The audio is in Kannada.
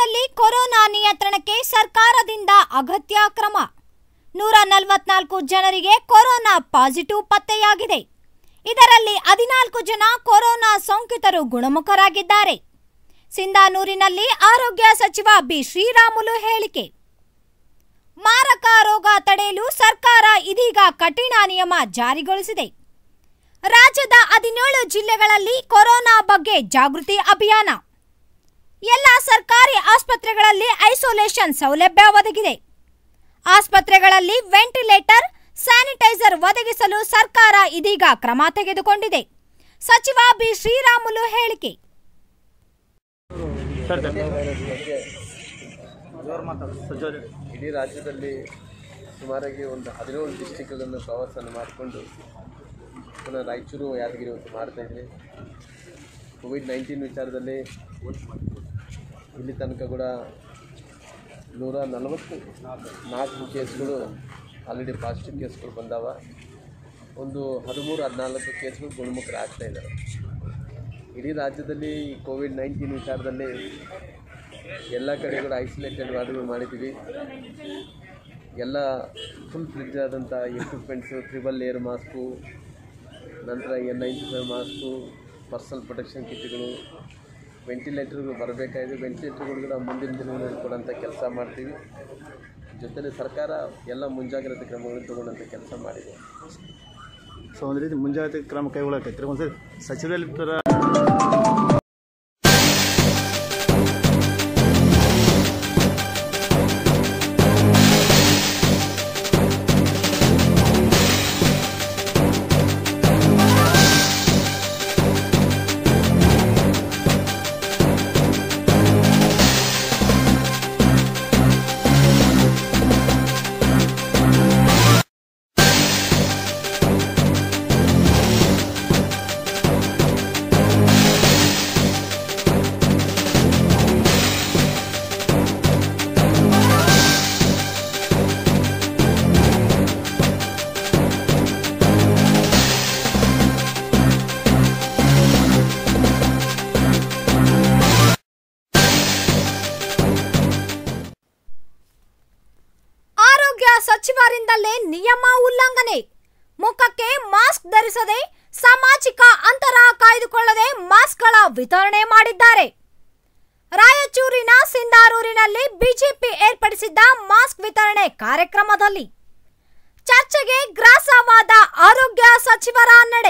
ರಾಜ್ಯದಲ್ಲಿ ಕೊರೋನಾ ನಿಯಂತ್ರಣಕ್ಕೆ ಸರ್ಕಾರದಿಂದ ಅಗತ್ಯ ಕ್ರಮ ನೂರ ನಲವತ್ನಾಲ್ಕು ಜನರಿಗೆ ಕೊರೋನಾ ಪಾಸಿಟಿವ್ ಪತ್ತೆಯಾಗಿದೆ ಇದರಲ್ಲಿ ಹದಿನಾಲ್ಕು ಜನ ಕೊರೋನಾ ಸೋಂಕಿತರು ಗುಣಮುಖರಾಗಿದ್ದಾರೆ ಸಿಂಧಾನೂರಿನಲ್ಲಿ ಆರೋಗ್ಯ ಸಚಿವ ಬಿ ಶ್ರೀರಾಮುಲು ಹೇಳಿಕೆ ಮಾರಕ ರೋಗ ತಡೆಯಲು ಸರ್ಕಾರ ಇದೀಗ ಕಠಿಣ ನಿಯಮ ಜಾರಿಗೊಳಿಸಿದೆ ರಾಜ್ಯದ ಹದಿನೇಳು ಜಿಲ್ಲೆಗಳಲ್ಲಿ ಕೊರೋನಾ ಬಗ್ಗೆ ಜಾಗೃತಿ ಅಭಿಯಾನ ಎಲ್ಲ ಸರ್ಕಾರಿ ಆಸ್ಪತ್ರೆಗಳಲ್ಲಿ ಐಸೋಲೇಷನ್ ಸೌಲಭ್ಯ ಒದಗಿದೆ ಆಸ್ಪತ್ರೆಗಳಲ್ಲಿ ವೆಂಟಿಲೇಟರ್ ಸ್ಯಾನಿಟೈಸರ್ ಒದಗಿಸಲು ಸರ್ಕಾರ ಇದೀಗ ಕ್ರಮ ತೆಗೆದುಕೊಂಡಿದೆ ಸಚಿವ ಬಿ ಶ್ರೀರಾಮುಲು ಹೇಳಿಕೆ ಸರ್ ಸರ್ ಸರ್ ಇಡೀ ರಾಜ್ಯದಲ್ಲಿ ಸುಮಾರಾಗಿ ಒಂದು ಹದಿನೇಳು ಡಿಸ್ಟಿಕ್ಗಳನ್ನು ಪ್ರವಾಸನ ಮಾಡಿಕೊಂಡು ಪುನಃ ರಾಯಚೂರು ಯಾದಗಿರಿ ಹೊತ್ತು ಮಾಡ್ತಾಯಿದ್ವಿ ಕೋವಿಡ್ ನೈನ್ಟೀನ್ ವಿಚಾರದಲ್ಲಿ ಇಲ್ಲಿ ತನಕ ಕೂಡ ನೂರ ನಲವತ್ತು ನಾಲ್ಕು ಕೇಸ್ಗಳು ಆಲ್ರೆಡಿ ಪಾಸಿಟಿವ್ ಕೇಸ್ಗಳು ಬಂದಾವ ಒಂದು ಹದಿಮೂರು ಹದಿನಾಲ್ಕು ಕೇಸ್ಗಳು ಗುಣಮುಖರಾಗ್ತಾ ಇದ್ದಾರೆ ಇಡೀ ರಾಜ್ಯದಲ್ಲಿ ಈ ಕೋವಿಡ್ ನೈನ್ಟೀನ್ ವಿಚಾರದಲ್ಲಿ ಎಲ್ಲ ಕಡೆ ಕೂಡ ಐಸೋಲೇಟೆಡ್ ವಾರ್ಡ್ಗಳು ಮಾಡಿದ್ದೀವಿ ಎಲ್ಲ ಫುಲ್ ಫ್ರಿಡ್ಜ್ ಆದಂಥ ಎಕ್ವಿಪ್ಮೆಂಟ್ಸು ಟ್ರಿಬಲ್ ಏರ್ ಮಾಸ್ಕು ನಂತರ N ninety five mask personal protection ಕಿಟ್ಗಳು ವೆಂಟಿಲೇಟರ್ಗಳು ಬರಬೇಕಾಗಿದೆ ವೆಂಟಿಲೇಟರ್ಗಳು ಕೂಡ ಮುಂದಿನ ದಿನಗಳಲ್ಲಿ ಕೊಡೋಂಥ ಕೆಲಸ ಮಾಡ್ತೀವಿ ಜೊತೆಲಿ ಸರ್ಕಾರ ಎಲ್ಲ ಮುಂಜಾಗ್ರತೆ ಕ್ರಮಗಳನ್ನು ತಗೊಂಡಂಥ ಕೆಲಸ ಮಾಡಿದೆ ಸೊ ಒಂದು ರೀತಿ ಮುಂಜಾಗ್ರತೆ ಕ್ರಮ ಕೈಗೊಳ್ಳಕೈತ್ರಿ ಒಂದ್ಸರಿ ಸಚಿವರಲ್ಲಿ ತರ ಆರೋಗ್ಯ ಸಚಿವರಿಂದಲೇ ನಿಯಮ ಉಲ್ಲಂಘನೆ ಮುಖಕ್ಕೆ ಮಾಸ್ಕ್ ಧರಿಸದೆ ಸಾಮಾಜಿಕ ಅಂತರ ಕಾಯ್ದುಕೊಳ್ಳದೆ ಮಾಸ್ಕ್ಗಳ ವಿತರಣೆ ಮಾಡಿದ್ದಾರೆ ರಾಯಚೂರಿನ ಸಿಂಧಾರೂರಿನಲ್ಲಿ ಬಿಜೆಪಿ ಏರ್ಪಡಿಸಿದ್ದ ಮಾಸ್ಕ್ ವಿತರಣೆ ಕಾರ್ಯಕ್ರಮದಲ್ಲಿ ಚರ್ಚೆಗೆ ಗ್ರಾಸವಾದ ಆರೋಗ್ಯ ಸಚಿವರ ನಡೆ